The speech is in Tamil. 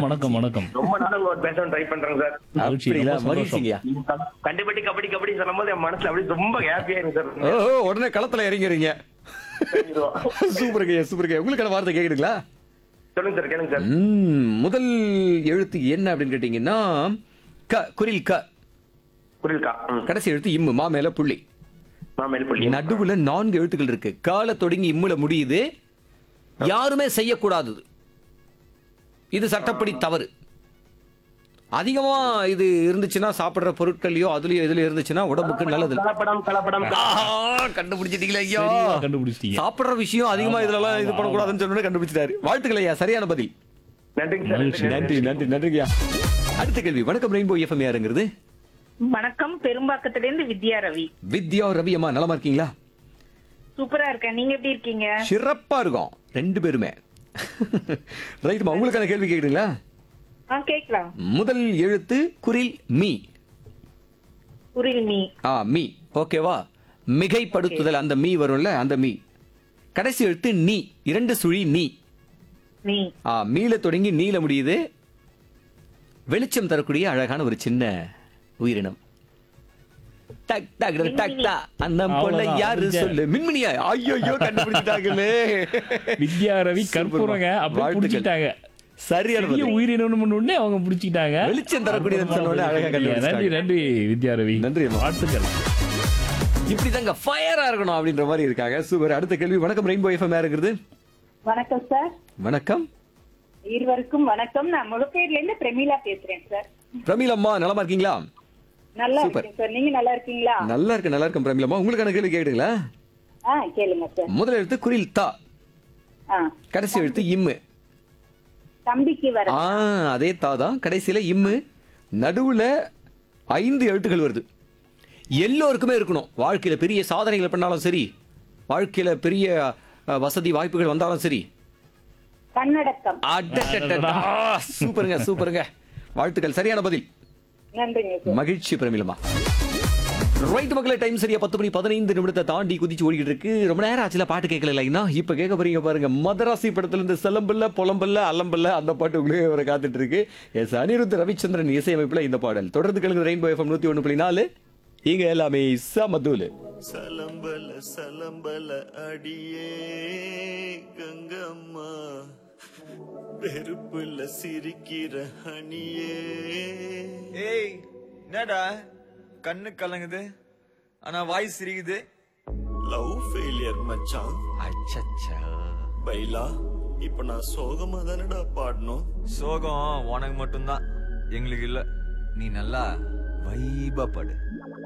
வணக்கம் வணக்கம் ரொம்ப நாள் உங்க பேச ட்ரை பண்றேன் சார் மகிழ்ச்சி, அப்படிங்களா ரொம்ப சந்தோஷம். மகிழ்ச்சிங்கய்யா நீங்க க- கண்டுபிடி கபடி கபடி சொல்லும் போது என் மனசுல அப்படியே ரொம்ப ஹாப்பியா இருக்கு ஓ சார் ஓ, உடனே களத்துல இறங்கிறீங்க சூப்பருங்க சூப்பருங்க உங்களுக்கான வார்த்தை கேக்குதுங்களா சொல்லுங்க சார் கேளுங்க சார் ம், முதல் எழுத்து என்ன அப்படின்னு கேட்டீங்கன்னா க குரில் க புரியுதுக்கா ம். கடைசி எழுத்து இம்மு மா மேல புள்ளி நான் மேல்பள்ளி நடுவுல நான்கு எழுத்துக்கள் இருக்கு கால தொடங்கி இம்முல முடியுது யாருமே செய்யக்கூடாதது இது சட்டப்படி தவறு அதிகமா இது இருந்துச்சுன்னா சாப்பிடுற பொருட்களையோ அதுலயோ இதுல இருந்துச்சுன்னா உடம்புக்கு நல்லது இல்ல. கலப்படம் கலப்படம் ஆஹா, கண்டுபிடிச்சிட்டீங்களா ஐயா சரியா கண்டுபிடிச்சிட்டீங்க சாப்பிடுற விஷயம் அதிகமா இதுலலாம் இது பண்ணக்கூடாதுன்னு சொன்னோட கண்டுபிடிச்சிட்டாரு வாழ்த்துக்கள் ஐயா சரியான பதில் நன்றிங்க சார் மகிழ்ச்சி, நன்றி நன்றி நன்றிங்கய்யா அடுத்த கேள்வி வணக்கம் ரெயின்போ எஃப்எம் யாருங்கிறது வணக்கம் பெரும்பாக்கத்துல இருந்து வித்யா ரவி வித்யா ரவி அம்மா நலமா இருக்கீங்களா சூப்பரா இருக்கேன் நீங்க எப்படி இருக்கீங்க சிறப்பா இருக்கும் ரெண்டு பேருமே ரைட்மா உங்களுக்கான கேள்வி கேக்குறீங்களா ஆ கேக்கலாம் முதல் எழுத்து குரில் மீ புரியல் மீ ஆ மீ ஓகேவா மிகைப்படுத்துதல் அந்த மீ வரும்ல அந்த மீ கடைசி எழுத்து நீ இரண்டு சுழி நீ மீ ஆ மீல தொடங்கி நீல முடியுது வெளிச்சம் தரக்கூடிய அழகான ஒரு சின்ன உயிரினம் டக் டக் டக் டா அந்த பொண்ணை அவ்வளவுதான். யாரு வித்யா. சொல்லு மின்மினியா ஐயோ கண்டுபிடிச்சிட்டாங்களே வித்யா ரவி கற்பூரங்க அப்படியே வாழ்த்துக்கள். புடிச்சிட்டாங்க சரியான பெரிய பதில். உயிரினம் உடனே அவங்க புடிச்சிட்டாங்க வெளிச்சம் தரக்கூடியதுன்னு சொன்ன உடனே அழகா நன்றி கண்டுபிடிச்சிட்டாங்க. நன்றி வித்யா ரவி நன்றி அம்மா. வாழ்த்துக்கள் இப்படிதாங்க ஃபயரா இருக்கணும் அப்படின்ற மாதிரி இருக்காங்க சூப்பர் அடுத்த கேள்வி வணக்கம் ரெயின்போ எஃப்எம் யாருங்கிறது வணக்கம் சார் வணக்கம் இருவருக்கும் வணக்கம் நான் முழுப்பேர்ல இருந்து பிரமீளா பேசுறேன் சார் பிரமிளம்மா நலமா இருக்கீங்களா நல்லா Super. இருக்கேன் சார் நீங்க நல்லா இருக்கீங்களா நல்லா இருக்கு நல்லா இருக்கும் பிரமிளம்மா உங்களுக்கான கேள்வி கேட்டுங்களா ஆ கேளுங்க சார் முதல் எழுத்து குரில் தா ஆ கடைசி எழுத்து இம்மு தம்பிக்கு வர ஆ அதே தா தான் கடைசியில இம்மு நடுவுல ஐந்து எழுத்துக்கள் வருது எல்லோருக்குமே இருக்கணும் வாழ்க்கையில பெரிய சாதனைகள் பண்ணாலும் சரி வாழ்க்கையில பெரிய அஹ், வசதி வாய்ப்புகள் வந்தாலும் சரி கண்ணடக்கம் அடடடடா. சூப்பருங்க சூப்பருங்க வாழ்த்துக்கள் சரியான பதில் நன்றிங்க சார் மகிழ்ச்சி பிரமிளமா ரைட் மக்களே டைம் சரியா பத்து மணி பதினைந்து நிமிடத்தை தாண்டி குதிச்சு ஓடிக்கிட்டு இருக்கு ரொம்ப நேரம் ஆச்சுல பாட்டு கேட்கல இல்லைன்னா இப்ப கேட்க போறீங்க பாருங்க மதராசி படத்துல இருந்து செலம்பல்ல புலம்பல்ல அலம்பல்ல அந்த பாட்டு உங்களுக்கு வர காத்துட்டு இருக்கு எஸ் அனிருத் ரவிச்சந்திரன் இசையமைப்புல இந்த பாடல் தொடர்ந்து கேளுங்க ரெயின்போ எஃப்எம் நூத்தி ஒண்ணு புள்ளி நாலு இங்க எல்லாமே சமதூலு சலம்பல சலம்பல அடியே கங்கம்மா வெறுப்புல சிரிக்கிற ஹனியே ஏய் என்னடா கண்ணு கலங்குது ஆனா வாய் சிரிக்குது லவ் ஃபெயிலியர் மச்சான் அச்சச்சா பைலா இப்ப நான் சோகமா தானடா பாடணும் சோகம் உனக்கு மட்டும்தான் எங்களுக்கு இல்ல நீ நல்லா வைபா படு